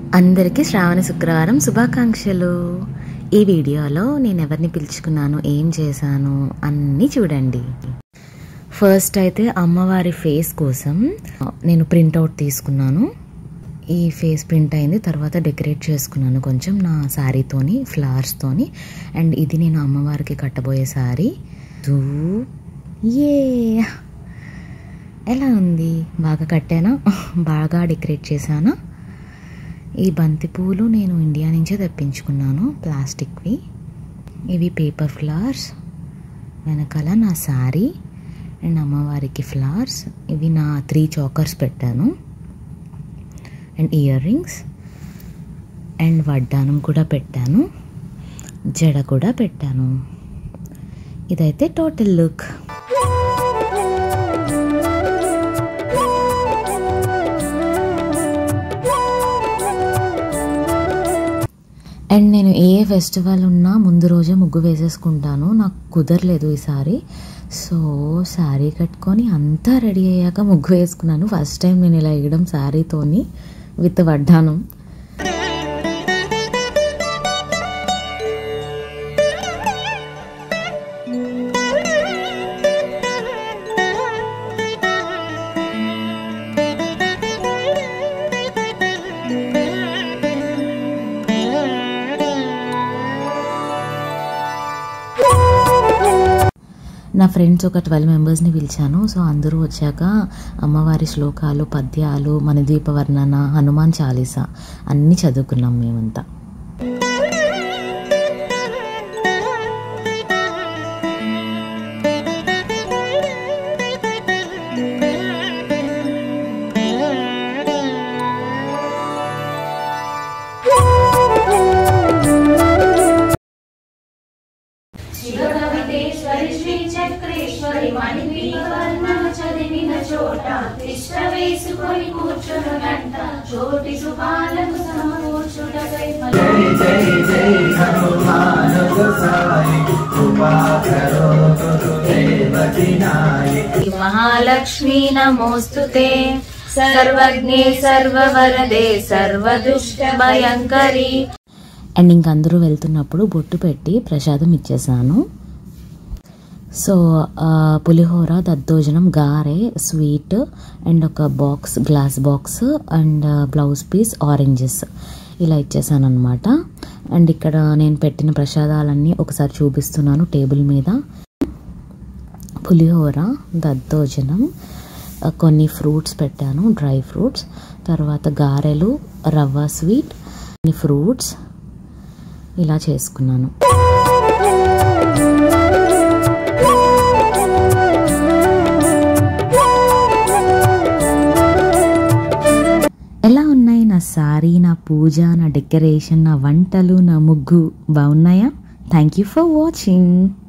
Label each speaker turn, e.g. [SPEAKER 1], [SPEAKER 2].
[SPEAKER 1] అందరికీ శ్రావణ శుక్రవారం శుభాకాంక్షలు ఈ వీడియోలో నేను ఎవరిని పిలుచుకున్నాను ఏం చేశాను అన్నీ చూడండి ఫస్ట్ అయితే అమ్మవారి ఫేస్ కోసం నేను ప్రింట్అవుట్ తీసుకున్నాను ఈ ఫేస్ ప్రింట్ అయింది తర్వాత డెకరేట్ చేసుకున్నాను కొంచెం నా శారీతోని ఫ్లవర్స్తోని అండ్ ఇది నేను అమ్మవారికి కట్టబోయే శారీ దూ ఏ ఎలా ఉంది బాగా కట్టానా బాగా డెకరేట్ చేశానా ఈ బంతి పూలు నేను ఇండియా నుంచే తెప్పించుకున్నాను ప్లాస్టిక్వి ఇవి పేపర్ ఫ్లవర్స్ వెనకాల నా శారీ అండ్ అమ్మవారికి ఫ్లవర్స్ ఇవి నా త్రీ చాకర్స్ పెట్టాను అండ్ ఇయర్ రింగ్స్ అండ్ వడ్డానం కూడా పెట్టాను జడ కూడా పెట్టాను ఇదైతే టోటల్ లుక్ అండ్ నేను ఏ ఫెస్టివల్ ఉన్నా ముందు రోజే ముగ్గు వేసేసుకుంటాను నాకు కుదరలేదు ఈసారి సో శారీ కట్టుకొని అంతా రెడీ అయ్యాక ముగ్గు వేసుకున్నాను ఫస్ట్ టైం నేను ఇలా వేయడం శారీతోని విత్ వడ్డానం నా ఫ్రెండ్స్ ఒక ట్వెల్వ్ మెంబర్స్ని పిలిచాను సో అందరూ వచ్చాక అమ్మవారి శ్లోకాలు పద్యాలు మనదీప వర్ణన హనుమాన్ చాలీసా అన్నీ చదువుకున్నాం మేమంతా
[SPEAKER 2] శివకవితేశ్వరి శ్రీ చక్రేశ్వరి మణిపీవర్ణ చదివిన చోట తిష్ట వేసుకొని కూర్చును గంట చోటి సుపాలకు సమకూర్చుటకై మహాలక్ష్మీ నమోస్తుతే సర్వజ్ఞే సర్వవరదే సర్వదుష్ట భయంకరి
[SPEAKER 1] అండ్ ఇంక అందరూ వెళ్తున్నప్పుడు బొట్టు పెట్టి ప్రసాదం ఇచ్చేసాను సో ఆ, పులిహోర దద్దోజనం గారె స్వీట్ అండ్ ఒక box glass box and blouse piece oranges ఇలా ఇచ్చేసాను అనమాట అండ్ ఇక్కడ నేను పెట్టిన ప్రసాదాలన్నీ ఒకసారి చూపిస్తున్నాను టేబుల్ మీద పులిహోర దద్దోజనం ఆ, కొన్ని ఫ్రూట్స్ పెట్టాను డ్రై ఫ్రూట్స్ తర్వాత గారెలు రవ్వ స్వీట్ కొన్ని ఫ్రూట్స్ ఇలా చేసుకున్నాను ఎలా ఉన్నాయి నా సారీ నా పూజ నా డెకరేషన్ నా వంటలు నా ముగ్గు బాగున్నాయా థ్యాంక్ యూ ఫర్ వాచింగ్